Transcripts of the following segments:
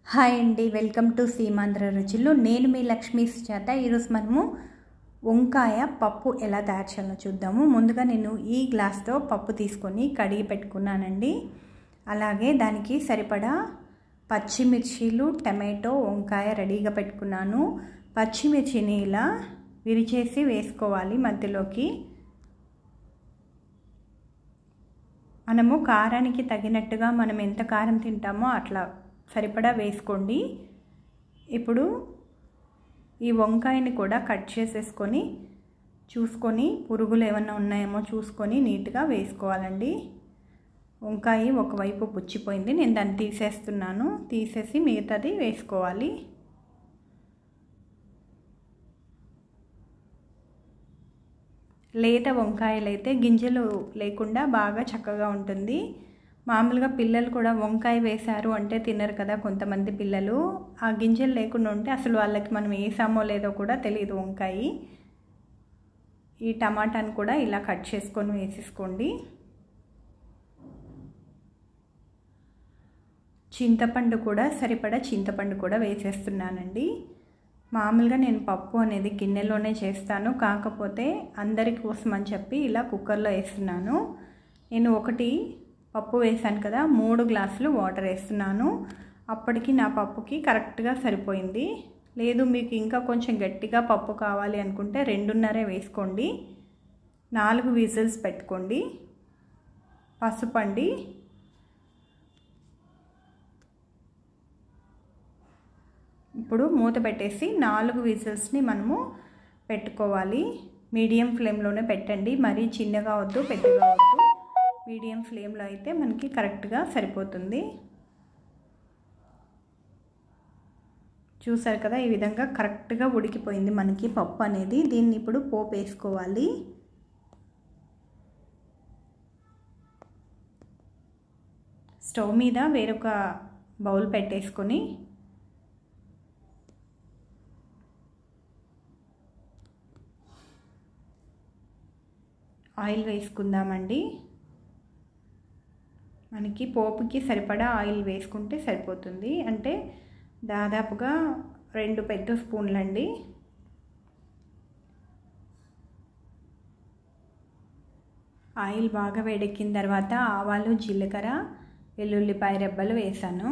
hi అండి welcome to Seemandhra రుచులు నేను మీ లక్ష్మీ సుజాత ఈరోజు మనము వంకాయ పప్పు ఎలా తయారు చేయాలో చూద్దాము ముందుగా నేను ఈ గ్లాస్తో పప్పు తీసుకొని కడిగి పెట్టుకున్నానండి అలాగే దానికి సరిపడా పచ్చిమిర్చీలు టమాటో వంకాయ రెడీగా పెట్టుకున్నాను పచ్చిమిర్చిని ఇలా విరిచేసి వేసుకోవాలి మధ్యలోకి మనము కారానికి తగినట్టుగా మనం ఎంత కారం తింటామో అట్లా సరిపడా వేసుకోండి ఇప్పుడు ఈ వంకాయని కూడా కట్ చేసేసుకొని చూసుకొని పురుగులు ఏమన్నా ఉన్నాయేమో చూసుకొని నీట్గా వేసుకోవాలండి వంకాయ ఒకవైపు పుచ్చిపోయింది నేను దాన్ని తీసేస్తున్నాను తీసేసి మిగతాది వేసుకోవాలి లేత వంకాయలు అయితే గింజలు లేకుండా బాగా చక్కగా ఉంటుంది మామూలుగా పిల్లలు కూడా వంకాయ వేశారు అంటే తినరు కదా కొంతమంది పిల్లలు ఆ గింజలు లేకుండా ఉంటే అసలు వాళ్ళకి మనం వేసామో లేదో కూడా తెలియదు వంకాయ ఈ టమాటాను కూడా ఇలా కట్ చేసుకొని వేసేసుకోండి చింతపండు కూడా సరిపడా చింతపండు కూడా వేసేస్తున్నానండి మామూలుగా నేను పప్పు అనేది గిన్నెలోనే చేస్తాను కాకపోతే అందరి కోసం అని చెప్పి ఇలా కుక్కర్లో వేస్తున్నాను నేను ఒకటి పప్పు వేసాను కదా మూడు గ్లాసులు వాటర్ వేస్తున్నాను అప్పటికి నా పప్పుకి కరెక్ట్గా సరిపోయింది లేదు మీకు ఇంకా కొంచెం గట్టిగా పప్పు కావాలి అనుకుంటే రెండున్నరే వేసుకోండి నాలుగు విజిల్స్ పెట్టుకోండి పసుపు అండి ఇప్పుడు మూత పెట్టేసి నాలుగు విజిల్స్ని మనము పెట్టుకోవాలి మీడియం ఫ్లేమ్లోనే పెట్టండి మరీ చిన్నగా వద్దు పెద్దగా వద్దు మీడియం ఫ్లేమ్లో అయితే మనకి కరెక్ట్గా సరిపోతుంది చూసారు కదా ఈ విధంగా కరెక్ట్గా ఉడికిపోయింది మనకి పప్పు అనేది దీన్ని ఇప్పుడు పోపు వేసుకోవాలి స్టవ్ మీద వేరొక బౌల్ పెట్టేసుకొని ఆయిల్ వేసుకుందామండి మనకి పోపుకి సరిపడా ఆయిల్ వేసుకుంటే సరిపోతుంది అంటే దాదాపుగా రెండు పెద్ద స్పూన్లండి ఆయిల్ బాగా వేడెక్కిన తర్వాత ఆవాలు జీలకర్ర వెల్లుల్లిపాయ రెబ్బలు వేసాను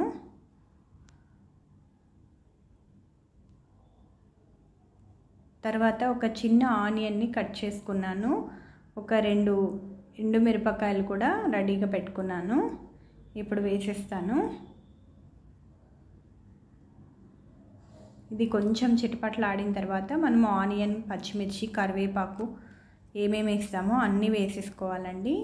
తర్వాత ఒక చిన్న ఆనియన్ని కట్ చేసుకున్నాను ఒక రెండు ఎండు మిరపకాయలు కూడా రెడీగా పెట్టుకున్నాను ఇప్పుడు వేసేస్తాను ఇది కొంచెం చిటపట్లు ఆడిన తర్వాత మనము ఆనియన్ పచ్చిమిర్చి కరివేపాకు ఏమేమి వేస్తామో అన్నీ వేసేసుకోవాలండి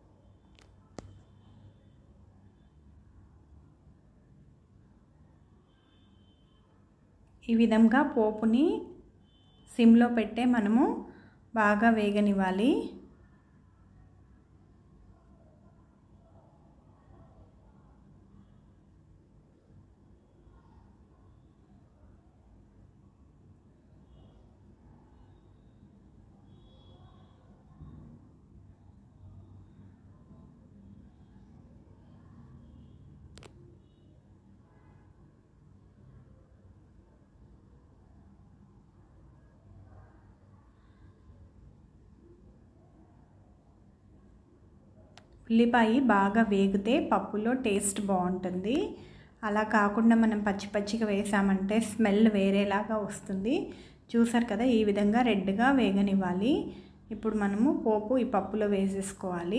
ఈ విధంగా పోపుని సిమ్లో పెట్టే మనము బాగా వేగనివ్వాలి ఉల్లిపాయ బాగా వేగితే పప్పులో టేస్ట్ బాగుంటుంది అలా కాకుండా మనం పచ్చి పచ్చిగా వేసామంటే స్మెల్ వేరేలాగా వస్తుంది చూసారు కదా ఈ విధంగా రెడ్గా వేగనివ్వాలి ఇప్పుడు మనము పోపు ఈ పప్పులో వేసేసుకోవాలి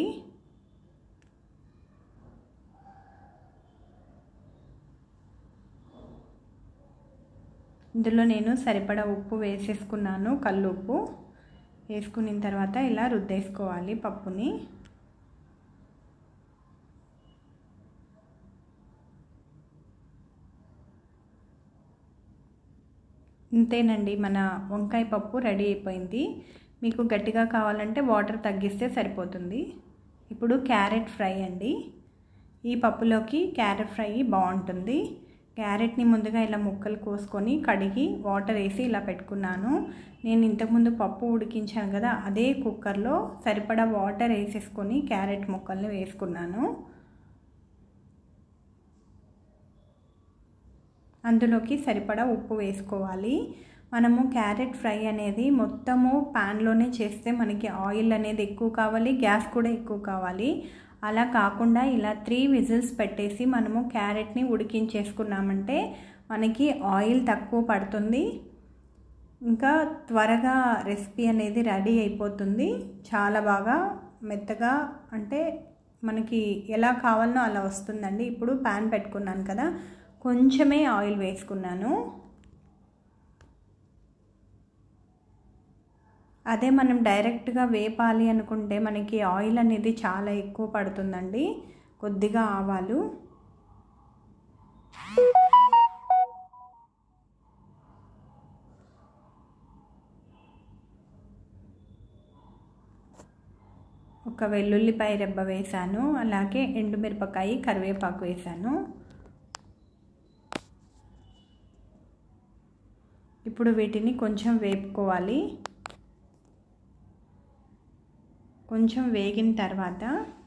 ఇందులో నేను సరిపడా ఉప్పు వేసేసుకున్నాను కల్లు ఉప్పు వేసుకున్న తర్వాత ఇలా రుద్దేసుకోవాలి పప్పుని ఇంతేనండి మన వంకాయ పప్పు రెడీ అయిపోయింది మీకు గట్టిగా కావాలంటే వాటర్ తగ్గిస్తే సరిపోతుంది ఇప్పుడు క్యారెట్ ఫ్రై అండి ఈ పప్పులోకి క్యారెట్ ఫ్రై బాగుంటుంది క్యారెట్ని ముందుగా ఇలా ముక్కలు కోసుకొని కడిగి వాటర్ వేసి ఇలా పెట్టుకున్నాను నేను ఇంతకుముందు పప్పు ఉడికించాను కదా అదే కుక్కర్లో సరిపడా వాటర్ వేసేసుకొని క్యారెట్ ముక్కల్ని వేసుకున్నాను అందులోకి సరిపడా ఉప్పు వేసుకోవాలి మనము క్యారెట్ ఫ్రై అనేది మొత్తము ప్యాన్లోనే చేస్తే మనకి ఆయిల్ అనేది ఎక్కువ కావాలి గ్యాస్ కూడా ఎక్కువ కావాలి అలా కాకుండా ఇలా త్రీ విజిల్స్ పెట్టేసి మనము క్యారెట్ని ఉడికించేసుకున్నామంటే మనకి ఆయిల్ తక్కువ పడుతుంది ఇంకా త్వరగా రెసిపీ అనేది రెడీ అయిపోతుంది చాలా బాగా మెత్తగా అంటే మనకి ఎలా కావాలనో అలా వస్తుందండి ఇప్పుడు ప్యాన్ పెట్టుకున్నాను కదా కొంచెమే ఆయిల్ వేసుకున్నాను అదే మనం డైరెక్ట్గా వేపాలి అనుకుంటే మనకి ఆయిల్ అనేది చాలా ఎక్కువ పడుతుందండి కొద్దిగా ఆవాలు ఒక వెల్లుల్లిపాయ రెబ్బ వేసాను అలాగే ఎండుమిరపకాయ కరివేపాకు వేసాను ఇప్పుడు వీటిని కొంచెం వేపుకోవాలి కొంచెం వేగిన తర్వాత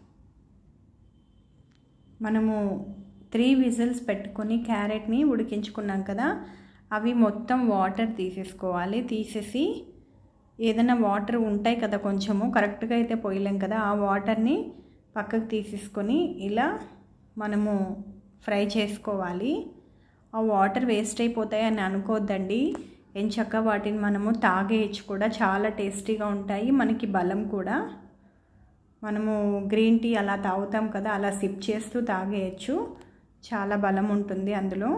మనము త్రీ విజిల్స్ పెట్టుకొని క్యారెట్ని ఉడికించుకున్నాం కదా అవి మొత్తం వాటర్ తీసేసుకోవాలి తీసేసి ఏదైనా వాటర్ ఉంటాయి కదా కొంచెము కరెక్ట్గా అయితే పోయలేం కదా ఆ వాటర్ని పక్కకు తీసేసుకొని ఇలా మనము ఫ్రై చేసుకోవాలి ఆ వాటర్ వేస్ట్ అయిపోతాయి అని అనుకోవద్దండి ఎంచక్క వాటిని మనము తాగేయచ్చు కూడా చాలా టేస్టీగా ఉంటాయి మనకి బలం కూడా మనము గ్రీన్ టీ అలా తాగుతాం కదా అలా సిప్ చేస్తూ తాగేయచ్చు చాలా బలం ఉంటుంది అందులో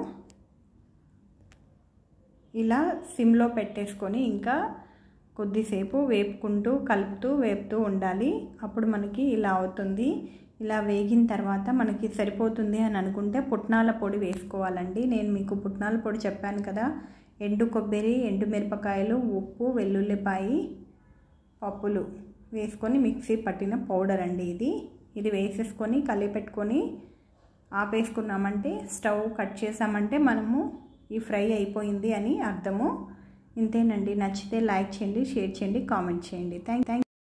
ఇలా సిమ్లో పెట్టేసుకొని ఇంకా కొద్దిసేపు వేపుకుంటూ కలుపుతూ వేపుతూ ఉండాలి అప్పుడు మనకి ఇలా అవుతుంది ఇలా వేగిన తర్వాత మనకి సరిపోతుంది అని అనుకుంటే పుట్నాల పొడి వేసుకోవాలండి నేను మీకు పుట్నాల పొడి చెప్పాను కదా ఎండు కొబ్బరి ఎండు మిరపకాయలు ఉప్పు వెల్లుల్లిపాయ పప్పులు వేసుకొని మిక్సీ పట్టిన పౌడర్ అండి ఇది ఇది వేసేసుకొని కలిపెట్టుకొని ఆపేసుకున్నామంటే స్టవ్ కట్ చేసామంటే మనము ఈ ఫ్రై అయిపోయింది అని అర్థము ఇంతేనండి నచ్చితే లైక్ చేయండి షేర్ చేయండి కామెంట్ చేయండి థ్యాంక్ థ్యాంక్